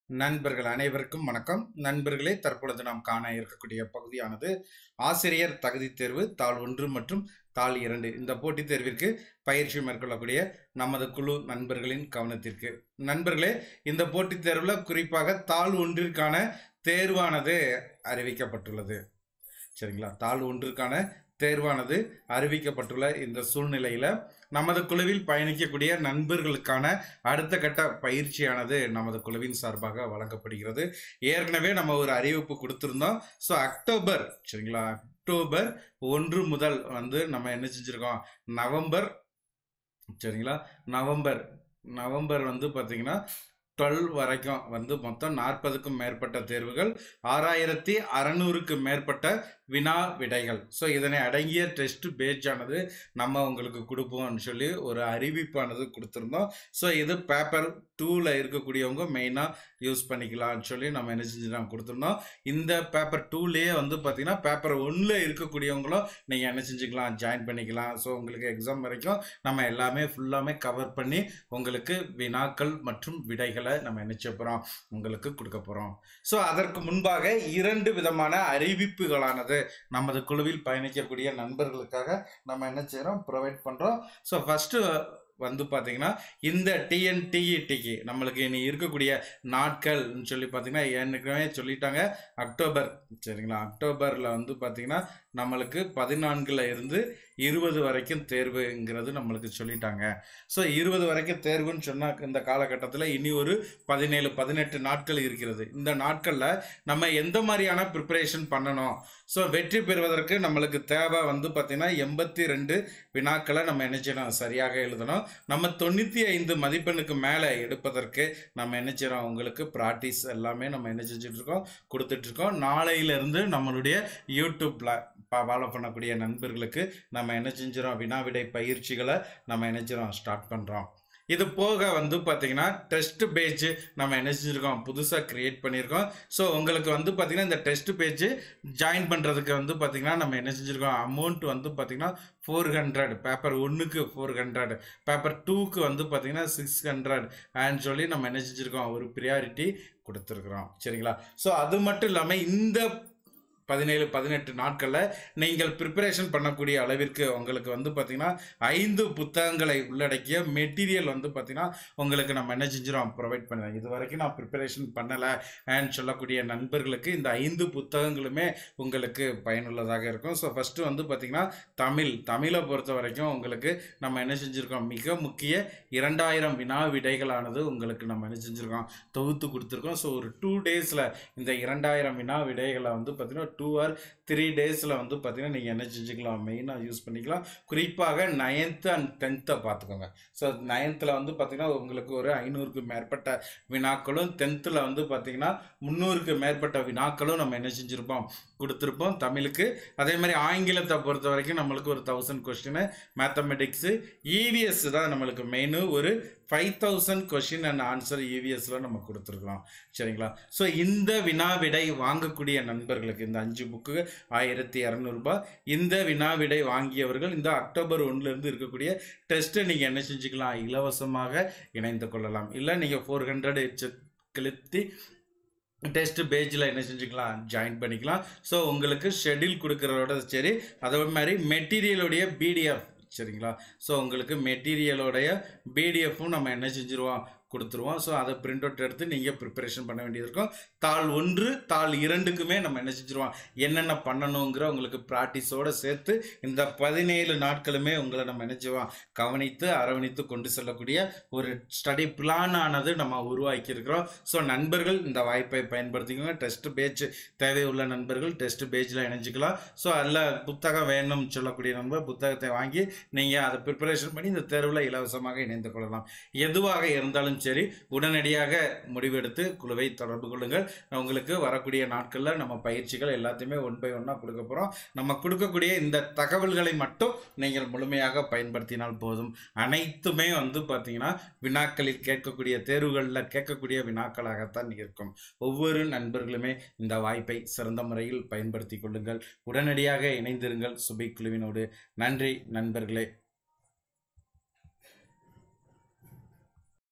நண்பர்கள் அனைவருக்கும் வணக்கம் நண்பர்களே தற்பொழுது நாம் காண இருக்கக்கூடிய பகுதியானது ஆசிரியர் தகுதி தேர்வு தாள் ஒன்று மற்றும் தாள் இரண்டு இந்த போட்டித் தேர்விற்கு பயிற்சி மேற்கொள்ளக்கூடிய நமது குழு நண்பர்களின் கவனத்திற்கு நண்பர்களே இந்த போட்டித் தேர்வில் குறிப்பாக தாள் ஒன்றிற்கான தேர்வானது அறிவிக்கப்பட்டுள்ளது சரிங்களா தாள் ஒன்றிற்கான தேர்வானது அறிவிக்கப்பட்டுள்ள இந்த சூழ்நிலையில் நமது குழுவில் பயணிக்கக்கூடிய நண்பர்களுக்கான அடுத்த கட்ட பயிற்சியானது நமது குழுவின் சார்பாக வழங்கப்படுகிறது ஏற்கனவே நம்ம ஒரு அறிவிப்பு கொடுத்துருந்தோம் ஸோ அக்டோபர் சரிங்களா அக்டோபர் ஒன்று முதல் வந்து நம்ம என்ன செஞ்சுருக்கோம் நவம்பர் சரிங்களா நவம்பர் நவம்பர் வந்து பார்த்தீங்கன்னா டுவெல் வரைக்கும் வந்து மொத்தம் நாற்பதுக்கும் மேற்பட்ட தேர்வுகள் ஆறாயிரத்தி அறநூறுக்கு மேற்பட்ட வினா விடைகள் ஸோ இதனை அடங்கிய டெஸ்ட் பேஜ் ஆனது நம்ம உங்களுக்கு கொடுப்போம்னு சொல்லி ஒரு அறிவிப்பானது கொடுத்துருந்தோம் ஸோ இது பேப்பர் டூவில் இருக்கக்கூடியவங்க மெயினாக யூஸ் பண்ணிக்கலாம்னு சொல்லி நம்ம என்ன செஞ்சுட்டோம் கொடுத்துருந்தோம் இந்த பேப்பர் டூலேயே வந்து பார்த்தீங்கன்னா பேப்பர் ஒன்றில் இருக்கக்கூடியவங்களும் நீங்கள் என்ன செஞ்சுக்கலாம் ஜாயின் பண்ணிக்கலாம் ஸோ உங்களுக்கு எக்ஸாம் வரைக்கும் நம்ம எல்லாமே ஃபுல்லாமே கவர் பண்ணி உங்களுக்கு வினாக்கள் மற்றும் விடைகளை நம்ம என்ன செய்ய போகிறோம் உங்களுக்கு கொடுக்க போகிறோம் ஸோ அதற்கு முன்பாக இரண்டு விதமான அறிவிப்புகளானது நமது குழுவில் பயணிக்கக்கூடிய நண்பர்களுக்காக நம்ம என்ன செய்கிறோம் ப்ரொவைட் பண்ணுறோம் ஸோ ஃபஸ்ட்டு வந்து பார்த்தீங்கன்னா இந்த டிஎன்டிஇடிக்கு நம்மளுக்கு இனி இருக்கக்கூடிய நாட்கள்னு சொல்லி பார்த்தீங்கன்னா ஏற்கனவே சொல்லிட்டாங்க அக்டோபர் சரிங்களா அக்டோபரில் வந்து பார்த்தீங்கன்னா நம்மளுக்கு பதினான்கில் இருந்து இருபது வரைக்கும் தேர்வுங்கிறது நம்மளுக்கு சொல்லிட்டாங்க ஸோ இருபது வரைக்கும் தேர்வுன்னு சொன்னால் இந்த காலகட்டத்தில் இனி ஒரு பதினேழு பதினெட்டு நாட்கள் இருக்கிறது இந்த நாட்களில் நம்ம எந்த மாதிரியான ப்ரிப்பரேஷன் பண்ணணும் ஸோ வெற்றி பெறுவதற்கு நம்மளுக்கு தேவை வந்து பார்த்திங்கன்னா எண்பத்தி ரெண்டு வினாக்களை நம்ம என்ன செய்யணும் சரியாக எழுதணும் நம்ம தொண்ணூற்றி ஐந்து மதிப்பெண்ணுக்கு மேலே எடுப்பதற்கு நம்ம என்ன செய்கிறோம் உங்களுக்கு ப்ராக்டிஸ் எல்லாமே நம்ம என்ன செஞ்சுட்ருக்கோம் கொடுத்துட்ருக்கோம் நாளையிலேருந்து நம்மளுடைய யூடியூப்பில் ஃபாலோ பண்ணக்கூடிய நண்பர்களுக்கு நம்ம என்ன செஞ்சிடறோம் வினாவிடை பயிற்சிகளை நம்ம என்ன செய்கிறோம் ஸ்டார்ட் பண்ணுறோம் இது போக வந்து பார்த்தீங்கன்னா டெஸ்ட் பேஜ் நம்ம என்ன செஞ்சுருக்கோம் புதுசாக க்ரியேட் பண்ணியிருக்கோம் ஸோ உங்களுக்கு வந்து பார்த்தீங்கன்னா இந்த டெஸ்ட் பேஜ் ஜாயின் பண்ணுறதுக்கு வந்து பார்த்தீங்கன்னா நம்ம என்ன செஞ்சுருக்கோம் அமௌண்ட் வந்து பார்த்தீங்கன்னா ஃபோர் ஹண்ட்ரட் பேப்பர் ஒன்றுக்கு ஃபோர் ஹண்ட்ரட் பேப்பர் டூக்கு வந்து பார்த்தீங்கன்னா சிக்ஸ் ஹண்ட்ரட் ஆன்னு சொல்லி நம்ம என்ன செஞ்சுருக்கோம் ஒரு ப்ரியாரிட்டி கொடுத்துருக்குறோம் சரிங்களா ஸோ அது மட்டும் இல்லாமல் இந்த பதினேழு பதினெட்டு நாட்களில் நீங்கள் ப்ரிப்பரேஷன் பண்ணக்கூடிய அளவிற்கு உங்களுக்கு வந்து பார்த்திங்கன்னா ஐந்து புத்தகங்களை உள்ளடக்கிய மெட்டீரியல் வந்து பார்த்திங்கன்னா உங்களுக்கு நம்ம என்ன செஞ்சிடும் ப்ரொவைட் பண்ணுறோம் இது வரைக்கும் நான் ப்ரிப்பரேஷன் பண்ணலை அண்ட் சொல்லக்கூடிய நண்பர்களுக்கு இந்த ஐந்து புத்தகங்களுமே உங்களுக்கு பயனுள்ளதாக இருக்கும் ஸோ ஃபஸ்ட்டு வந்து பார்த்திங்கன்னா தமிழ் தமிழை பொறுத்த வரைக்கும் உங்களுக்கு நம்ம என்ன செஞ்சுருக்கோம் மிக முக்கிய இரண்டாயிரம் வினா விடைகளானது உங்களுக்கு நம்ம என்ன செஞ்சுருக்கோம் தொகுத்து கொடுத்துருக்கோம் ஸோ ஒரு டூ டேஸில் இந்த இரண்டாயிரம் வினா விடைகளை வந்து பார்த்திங்கன்னா டூ ஆர் த்ரீ டேஸில் வந்து பார்த்திங்கன்னா நீங்கள் என்ன செஞ்சுக்கலாம் மெயினாக யூஸ் பண்ணிக்கலாம் குறிப்பாக நைன்த்து அண்ட் டென்த்தை பார்த்துக்கோங்க ஸோ நைன்த்தில் வந்து பார்த்திங்கன்னா உங்களுக்கு ஒரு ஐநூறுக்கு மேற்பட்ட வினாக்களும் டென்த்தில் வந்து பார்த்திங்கன்னா முந்நூறுக்கு மேற்பட்ட வினாக்களும் நம்ம என்ன செஞ்சுருப்போம் கொடுத்துருப்போம் தமிழுக்கு அதே மாதிரி ஆங்கிலத்தை பொறுத்த வரைக்கும் நம்மளுக்கு ஒரு தௌசண்ட் கொஸ்டின் மேத்தமெட்டிக்ஸு இவிஎஸ் தான் நம்மளுக்கு மெயின் ஒரு five thousand question and answer இவிஎஸ்ல நம்ம கொடுத்துருக்குறோம் சரிங்களா ஸோ இந்த வினா விடை வாங்கக்கூடிய நண்பர்களுக்கு இந்த அஞ்சு புக்கு ஆயிரத்தி இரநூறுபா இந்த வினா விடை வாங்கியவர்கள் இந்த அக்டோபர் ஒன்றுலேருந்து இருக்கக்கூடிய டெஸ்ட்டை நீங்கள் என்ன செஞ்சுக்கலாம் இலவசமாக இணைந்து கொள்ளலாம் இல்லை நீங்கள் ஃபோர் ஹண்ட்ரட் செலுத்தி டெஸ்ட் பேஜில் என்ன செஞ்சுக்கலாம் ஜாயின் பண்ணிக்கலாம் ஸோ உங்களுக்கு ஷெட்யூல் கொடுக்குறதோட சரி அதே மாதிரி மெட்டீரியலுடைய பிடிஎஃப் சரிங்களா ஸோ உங்களுக்கு மெட்டீரியலோடைய பிடிஎஃப்பும் நம்ம என்ன செஞ்சுருவோம் கொடுத்துருவோம் ஸோ அதை பிரிண்ட் அவுட் எடுத்து நீங்கள் ப்ரிப்பரேஷன் பண்ண வேண்டியது இருக்கும் தாள் ஒன்று தாள் இரண்டுக்குமே நம்ம என்ன செஞ்சுருவோம் என்னென்ன பண்ணணுங்கிற உங்களுக்கு ப்ராக்டிஸோடு சேர்த்து இந்த பதினேழு நாட்களுமே உங்களை நம்ம என்ன செய்வோம் கவனித்து அரவணைத்து கொண்டு செல்லக்கூடிய ஒரு ஸ்டடி பிளான் ஆனது நம்ம உருவாக்கி இருக்கிறோம் ஸோ நண்பர்கள் இந்த வாய்ப்பை பயன்படுத்திக்கோங்க டெஸ்ட் பேஜ் தேவையுள்ள நண்பர்கள் டெஸ்ட் பேஜில் இணைஞ்சிக்கலாம் ஸோ அதில் புத்தகம் வேணும்னு சொல்லக்கூடிய நண்பர் புத்தகத்தை வாங்கி நீங்கள் அதை ப்ரிப்பரேஷன் பண்ணி இந்த தேர்வில் இலவசமாக இணைந்து கொள்ளலாம் எதுவாக இருந்தாலும் சரி உடனடியாக முடிவெடுத்து குழுவை தொடர்பு கொள்ளுங்கள் உங்களுக்கு வரக்கூடிய நாட்களில் நம்ம பயிற்சிகள் எல்லாத்தையுமே ஒன் பை ஒன்னாக கொடுக்க போகிறோம் நம்ம கொடுக்கக்கூடிய இந்த தகவல்களை மட்டும் நீங்கள் முழுமையாக பயன்படுத்தினால் போதும் அனைத்துமே வந்து பார்த்தீங்கன்னா வினாக்களில் கேட்கக்கூடிய தேர்வுகளில் கேட்கக்கூடிய வினாக்களாகத்தான் இருக்கும் ஒவ்வொரு நண்பர்களுமே இந்த வாய்ப்பை சிறந்த முறையில் பயன்படுத்தி கொள்ளுங்கள் உடனடியாக இணைந்திருங்கள் சுபை குழுவினோடு நன்றி நண்பர்களே